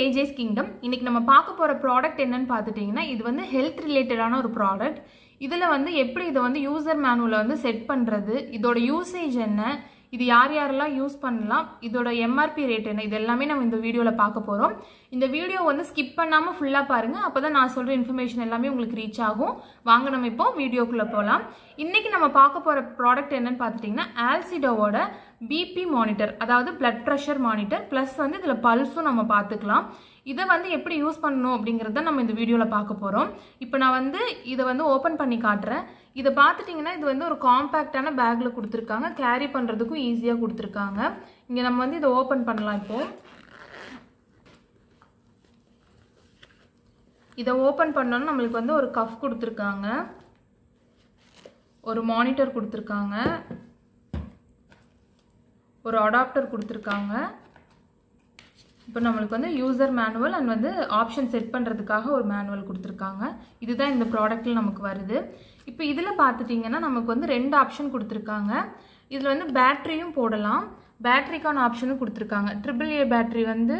ஏஜேஸ் kingdom இன்னைக்கு நம்ம பார்க்க போகிற ப்ராடக்ட் என்னன்னு பார்த்துட்டிங்கன்னா இது வந்து ஹெல்த் ரிலேட்டடான ஒரு ப்ராடக்ட் இதில் வந்து எப்படி இதை வந்து யூசர் மேனுவலில் வந்து செட் பண்ணுறது இதோட யூசேஜ் என்ன இது யார் யாரெல்லாம் யூஸ் பண்ணலாம் இதோட எம்ஆர்பி ரேட் என்ன இது எல்லாமே நம்ம இந்த வீடியோவில் பார்க்க போகிறோம் இந்த வீடியோ வந்து ஸ்கிப் பண்ணாமல் ஃபுல்லாக பாருங்கள் அப்போ தான் நான் சொல்கிற இன்ஃபர்மேஷன் எல்லாமே உங்களுக்கு ரீச் ஆகும் வாங்க நம்ம இப்போ வீடியோக்குள்ளே போகலாம் இன்றைக்கி நம்ம பார்க்க போகிற ப்ராடக்ட் என்னன்னு பார்த்துட்டிங்கன்னா ஆல்சிடோவோட பிபி மானிட்டர் அதாவது பிளட் ப்ரெஷர் மானிட்டர் ப்ளஸ் வந்து இதில் பல்ஸும் நம்ம பார்த்துக்கலாம் இதை வந்து எப்படி யூஸ் பண்ணணும் அப்படிங்கிறத நம்ம இந்த வீடியோவில் பார்க்க போகிறோம் இப்போ நான் வந்து இதை வந்து ஓப்பன் பண்ணி காட்டுறேன் இதை பார்த்துட்டிங்கன்னா இது வந்து ஒரு காம்பேக்டான பேக்கில் கொடுத்துருக்காங்க கேரி பண்ணுறதுக்கும் ஈஸியாக கொடுத்துருக்காங்க இங்கே நம்ம வந்து இதை ஓப்பன் பண்ணலாம் இப்போது இதை ஓப்பன் பண்ணோன்னா நம்மளுக்கு வந்து ஒரு கஃப் கொடுத்துருக்காங்க ஒரு மானிட்டர் கொடுத்துருக்காங்க ஒரு அடாப்டர் கொடுத்துருக்காங்க இப்போ நம்மளுக்கு வந்து யூசர் மேனுவல் அண்ட் வந்து ஆப்ஷன் செட் பண்ணுறதுக்காக ஒரு மேனுவல் கொடுத்துருக்காங்க இதுதான் இந்த ப்ராடக்ட்டில் நமக்கு வருது இப்போ இதில் பார்த்துட்டிங்கன்னா நமக்கு வந்து ரெண்டு ஆப்ஷன் கொடுத்துருக்காங்க இதில் வந்து பேட்ரியும் போடலாம் பேட்ரிக்கான ஆப்ஷனும் கொடுத்துருக்காங்க ட்ரிபிள் ஏ பேட்ரி வந்து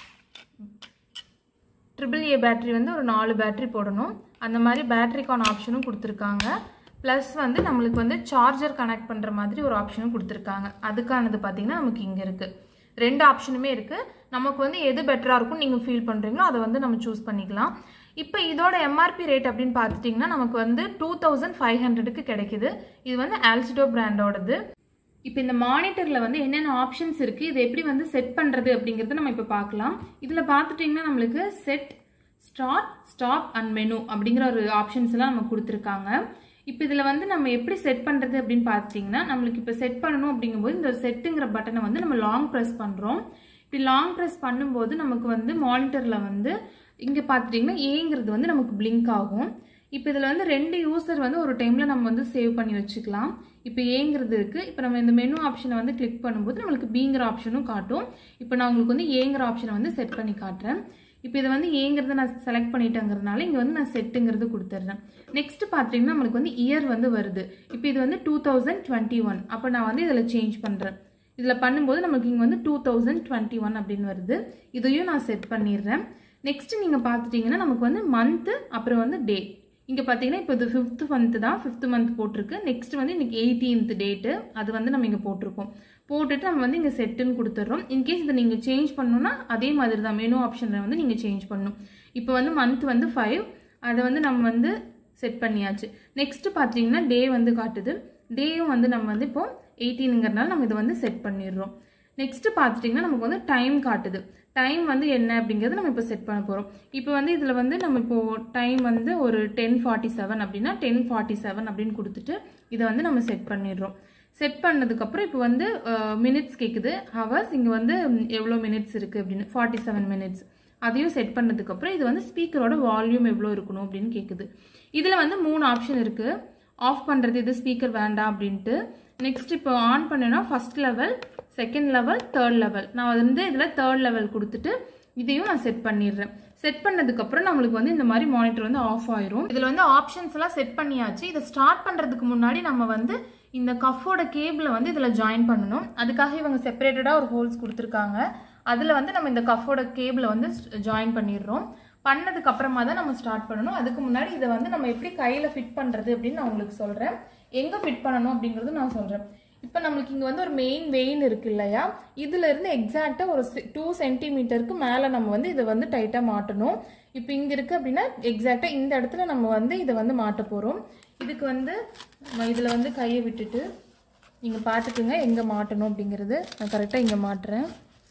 ட்ரிபிள் ஏ பேட்ரி வந்து ஒரு நாலு பேட்ரி போடணும் அந்த மாதிரி பேட்ரிக்கான ஆப்ஷனும் கொடுத்துருக்காங்க ப்ளஸ் வந்து நம்மளுக்கு வந்து சார்ஜர் கனெக்ட் பண்ணுற மாதிரி ஒரு ஆப்ஷனும் கொடுத்துருக்காங்க அதுக்கானது பார்த்திங்கன்னா நமக்கு இங்கே இருக்குது ரெண்டு ஆப்ஷனுமே இருக்குது நமக்கு வந்து எது பெட்டராக இருக்கும் நீங்கள் ஃபீல் பண்ணுறீங்களோ அதை வந்து நம்ம சூஸ் பண்ணிக்கலாம் இப்போ இதோட எம்ஆர்பி ரேட் அப்படின்னு பார்த்துட்டிங்கன்னா நமக்கு வந்து டூ தௌசண்ட் ஃபைவ் ஹண்ட்ரடுக்கு கிடைக்குது இது வந்து ஆல்சிடோ பிராண்டோடது இப்போ இந்த மானிட்டரில் வந்து என்னென்ன ஆப்ஷன்ஸ் இருக்குது இதை எப்படி வந்து செட் பண்ணுறது அப்படிங்கிறத நம்ம இப்போ பார்க்கலாம் இதில் பார்த்துட்டிங்கன்னா நம்மளுக்கு set start stop and menu அப்படிங்கிற ஒரு ஆப்ஷன்ஸ் எல்லாம் நமக்கு கொடுத்துருக்காங்க இப்போ இதில் வந்து நம்ம எப்படி செட் பண்ணுறது அப்படின்னு பார்த்திங்கன்னா நம்மளுக்கு இப்போ செட் பண்ணணும் அப்படிங்கும்போது இந்த செட்டுங்கிற பட்டனை வந்து நம்ம லாங் ப்ரெஸ் பண்ணுறோம் இப்படி லாங் ப்ரெஸ் பண்ணும்போது நமக்கு வந்து மானிட்டரில் வந்து இங்கே பார்த்துட்டிங்கன்னா ஏங்கிறது வந்து நமக்கு பிளிங்க் ஆகும் இப்போ இதில் வந்து ரெண்டு யூசர் வந்து ஒரு டைமில் நம்ம வந்து சேவ் பண்ணி வச்சுக்கலாம் இப்போ ஏங்கிறது இருக்குது இப்போ நம்ம இந்த மெனு ஆப்ஷனை வந்து கிளிக் பண்ணும்போது நம்மளுக்கு பிங்கிற ஆப்ஷனும் காட்டும் இப்போ நான் உங்களுக்கு வந்து ஏங்கிற ஆப்ஷனை வந்து செட் பண்ணி காட்டுறேன் இப்போ இதை வந்து ஏங்கிறத நான் செலக்ட் பண்ணிட்டேங்கிறதுனால இங்கே வந்து நான் செட்டுங்கிறது கொடுத்துட்றேன் நெக்ஸ்ட் பார்த்தீங்கன்னா நம்மளுக்கு வந்து இயர் வந்து வருது இப்போ இது வந்து டூ தௌசண்ட் டுவெண்ட்டி ஒன் அப்போ நான் வந்து இதில் சேஞ்ச் பண்ணுறேன் இதில் பண்ணும்போது நமக்கு இங்கே வந்து டூ தௌசண்ட் டுவெண்ட்டி ஒன் அப்படின்னு வருது இதையும் நான் செட் பண்ணிடுறேன் நெக்ஸ்ட் நீங்கள் பார்த்துட்டிங்கன்னா நமக்கு வந்து மந்த்து அப்புறம் வந்து டே இங்கே பார்த்தீங்கன்னா இப்போ இது ஃபிஃப்த் மந்த் தான் ஃபிஃப்த் மந்த் போட்டிருக்கு நெக்ஸ்ட் வந்து இன்னைக்கு எயிட்டீன்த் டேட்டு அது வந்து நம்ம இங்கே போட்டிருக்கோம் போட்டுட்டு நம்ம வந்து இங்கே செட்டுன்னு கொடுத்துட்றோம் இன்கேஸ் இதை நீங்கள் சேஞ்ச் பண்ணணும்னா அதே மாதிரி தான் மெனு ஆப்ஷனில் வந்து நீங்கள் சேஞ்ச் பண்ணணும் இப்போ வந்து மந்த் வந்து ஃபைவ் அதை வந்து நம்ம வந்து செட் பண்ணியாச்சு நெக்ஸ்ட்டு பார்த்தீங்கன்னா டே வந்து காட்டுது டேயும் வந்து நம்ம வந்து இப்போ எயிட்டீனுங்கிறனால நம்ம இதை வந்து செட் பண்ணிடுறோம் நெக்ஸ்ட்டு பார்த்துட்டிங்கன்னா நமக்கு வந்து டைம் காட்டுது டைம் வந்து என்ன அப்படிங்கிறது நம்ம இப்போ செட் பண்ண போகிறோம் இப்போ வந்து இதில் வந்து நம்ம இப்போ டைம் வந்து ஒரு டென் ஃபார்ட்டி செவன் அப்படின்னா டென் ஃபார்ட்டி செவன் அப்படின்னு கொடுத்துட்டு இதை வந்து நம்ம செட் பண்ணிடுறோம் செட் பண்ணதுக்கப்புறம் இப்போ வந்து மினிட்ஸ் கேட்குது ஹவர்ஸ் இங்கே வந்து எவ்வளோ மினிட்ஸ் இருக்குது அப்படின்னு ஃபார்ட்டி செவன் மினிட்ஸ் அதையும் செட் பண்ணதுக்கப்புறம் இது வந்து ஸ்பீக்கரோட வால்யூம் எவ்வளோ இருக்கணும் அப்படின்னு கேட்குது இதில் வந்து மூணு ஆப்ஷன் இருக்குது ஆஃப் பண்ணுறது இது ஸ்பீக்கர் வேண்டாம் அப்படின்ட்டு நெக்ஸ்ட் இப்போ ஆன் பண்ணேன்னா first level second level third level நான் வந்து இதில் தேர்ட் லெவல் கொடுத்துட்டு இதையும் நான் செட் பண்ணிடுறேன் செட் பண்ணதுக்கப்புறம் நம்மளுக்கு வந்து இந்த மாதிரி மானிட்டர் வந்து ஆஃப் ஆயிரும் இதில் வந்து ஆப்ஷன்ஸ் எல்லாம் செட் பண்ணியாச்சு இதை ஸ்டார்ட் பண்ணுறதுக்கு முன்னாடி நம்ம வந்து இந்த கஃபோட கேபிளை வந்து இதில் ஜாயின் பண்ணணும் அதுக்காக இவங்க செப்பரேட்டடாக ஒரு ஹோல்ஸ் கொடுத்துருக்காங்க அதில் வந்து நம்ம இந்த கஃபோட கேபிளை வந்து ஜாயின் பண்ணிடுறோம் பண்ணதுக்கு அப்புறமா தான் நம்ம ஸ்டார்ட் பண்ணணும் அதுக்கு முன்னாடி இதை வந்து நம்ம எப்படி கையில் ஃபிட் பண்ணுறது அப்படின்னு நான் உங்களுக்கு சொல்கிறேன் எங்கே ஃபிட் பண்ணணும் அப்படிங்கிறது நான் சொல்கிறேன் இப்போ நம்மளுக்கு இங்கே வந்து ஒரு மெயின் வெயின் இருக்கு இல்லையா இதுலேருந்து எக்ஸாக்டாக ஒரு டூ சென்டிமீட்டருக்கு மேலே நம்ம வந்து இதை வந்து டைட்டாக மாட்டணும் இப்போ இங்கே இருக்குது அப்படின்னா எக்ஸாக்டாக இந்த இடத்துல நம்ம வந்து இதை வந்து மாட்ட போகிறோம் இதுக்கு வந்து நம்ம இதில் வந்து கையை விட்டுட்டு நீங்கள் பார்த்துக்குங்க எங்கே மாட்டணும் அப்படிங்கிறது நான் கரெக்டாக இங்கே மாட்டுறேன்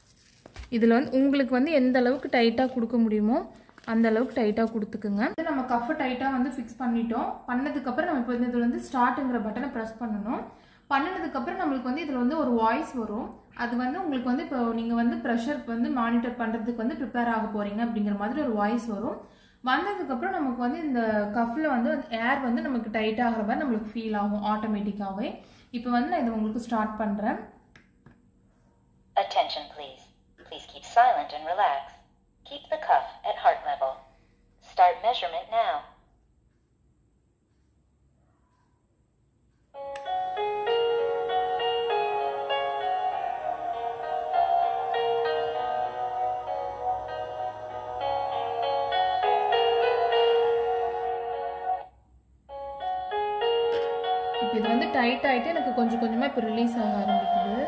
இதில் வந்து உங்களுக்கு வந்து எந்த அளவுக்கு டைட்டாக கொடுக்க முடியுமோ அந்த அளவுக்கு டைட்டாக கொடுத்துக்குங்க நம்ம கஃபை டைட்டாக வந்து ஃபிக்ஸ் பண்ணிட்டோம் பண்ணதுக்கப்புறம் நம்ம இப்போ இதில் வந்து ஸ்டார்ட்டுங்கிற பட்டனை ப்ரெஸ் பண்ணணும் பண்ணினதுக்கப்புறம் நம்மளுக்கு வந்து இதில் வந்து ஒரு வாய்ஸ் வரும் அது வந்து உங்களுக்கு வந்து இப்போ நீங்கள் வந்து ப்ரெஷர் வந்து மானிட்டர் பண்ணுறதுக்கு வந்து ப்ரிப்பேர் ஆக போகிறீங்க அப்படிங்கிற மாதிரி ஒரு வாய்ஸ் வரும் வந்ததுக்கப்புறம் நமக்கு வந்து இந்த கஃபில் வந்து ஏர் வந்து நமக்கு டைட் ஆகிற மாதிரி நம்மளுக்கு ஃபீல் ஆகும் ஆட்டோமேட்டிக்காகவே இப்போ வந்து நான் இதை உங்களுக்கு ஸ்டார்ட் பண்ணுறேன் Attention, please. Please keep silent and relax. Keep the cuff at heart level. Start measurement now. Tight ஆகிட்டு எனக்கு கொஞ்சம் கொஞ்சமாக இப்போ ரிலீஸ் ஆக ஆரம்பிக்குது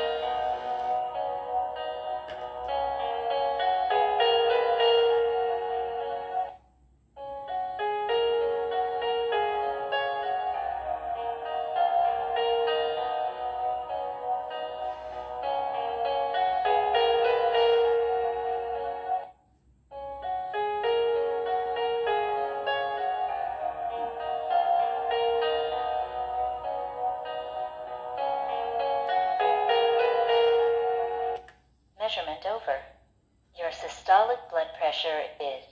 Measurement over. Your systolic blood pressure is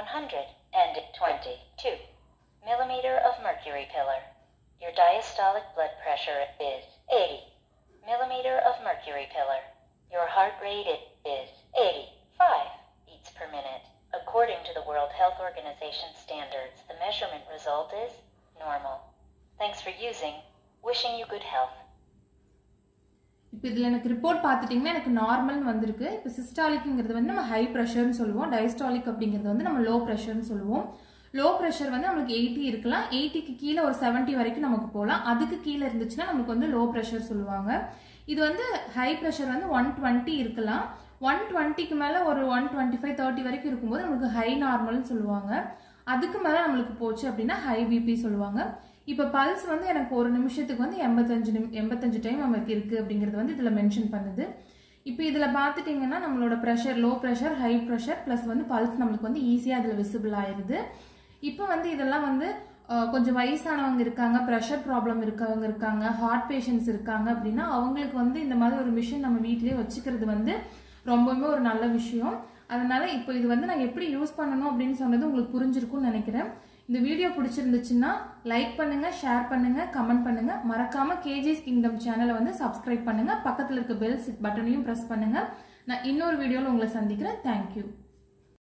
122 millimeter of mercury pillar. Your diastolic blood pressure is 80 millimeter of mercury pillar. Your heart rate is 85 beats per minute. According to the World Health Organization standards, the measurement result is normal. Thanks for using. Wishing you good health. இப்போ இதில் எனக்கு report பார்த்துட்டிங்கன்னா எனக்கு நார்மல்னு வந்திருக்கு இப்போ சிஸ்டாலிக்குங்கிறது வந்து நம்ம high ப்ரெஷர்னு சொல்லுவோம் டயஸ்டாலிக் அப்படிங்கிறது வந்து நம்ம லோ ப்ரெஷர்னு சொல்லுவோம் லோ ப்ரெஷர் வந்து நம்மளுக்கு எயிட்டி இருக்கலாம் எயிட்டிக்கு கீழே ஒரு செவன்ட்டி வரைக்கும் நமக்கு போகலாம் அதுக்கு கீழே இருந்துச்சுன்னா நமக்கு வந்து லோ ப்ரெஷர் சொல்லுவாங்க இது வந்து ஹை ப்ரெஷர் வந்து ஒன் டுவெண்ட்டி இருக்கலாம் ஒன் டுவெண்ட்டிக்கு மேலே ஒரு ஒன் டுவெண்ட்டி ஃபைவ் தேர்ட்டி வரைக்கும் இருக்கும்போது நமக்கு ஹை நார்மல்னு சொல்லுவாங்க அதுக்கு மேலே நம்மளுக்கு போச்சு அப்படின்னா ஹை பிபி சொல்லுவாங்க இப்போ பல்ஸ் வந்து எனக்கு ஒரு நிமிஷத்துக்கு வந்து எண்பத்தஞ்சு நிமி எண்பத்தஞ்சு டைம் நமக்கு இருக்குது அப்படிங்கிறது வந்து இதில் மென்ஷன் பண்ணுது இப்போ இதில் பார்த்துட்டிங்கன்னா நம்மளோட pressure low pressure high pressure plus வந்து பல்ஸ் நம்மளுக்கு வந்து ஈஸியாக அதில் விசிபிள் ஆயிடுது இப்போ வந்து இதெல்லாம் வந்து அஹ், கொஞ்சம் வயசானவங்க இருக்காங்க ப்ரெஷர் ப்ராப்ளம் இருக்கவங்க இருக்காங்க ஹார்ட் பேஷண்ட்ஸ் இருக்காங்க அப்படின்னா அவங்களுக்கு வந்து இந்த மாதிரி ஒரு மிஷின் நம்ம வீட்டிலேயே வச்சுக்கிறது வந்து ரொம்பவுமே ஒரு நல்ல விஷயம் அதனால இப்போ இது வந்து நான் எப்படி யூஸ் பண்ணணும் அப்படின்னு சொன்னது உங்களுக்கு புரிஞ்சிருக்கும்னு நினைக்கிறேன் இந்த வீடியோ பிடிச்சிருந்துச்சுன்னா லைக் பண்ணுங்க ஷேர் பண்ணுங்க கமெண்ட் பண்ணுங்க மறக்காம கேஜிஸ் கிங்டம் சேனலை வந்து சப்ஸ்கிரைப் பண்ணுங்க பக்கத்தில் இருக்க பெல் பட்டனையும் ப்ரெஸ் பண்ணுங்க நான் இன்னொரு வீடியோவில் உங்களை சந்திக்கிறேன் தேங்க்யூ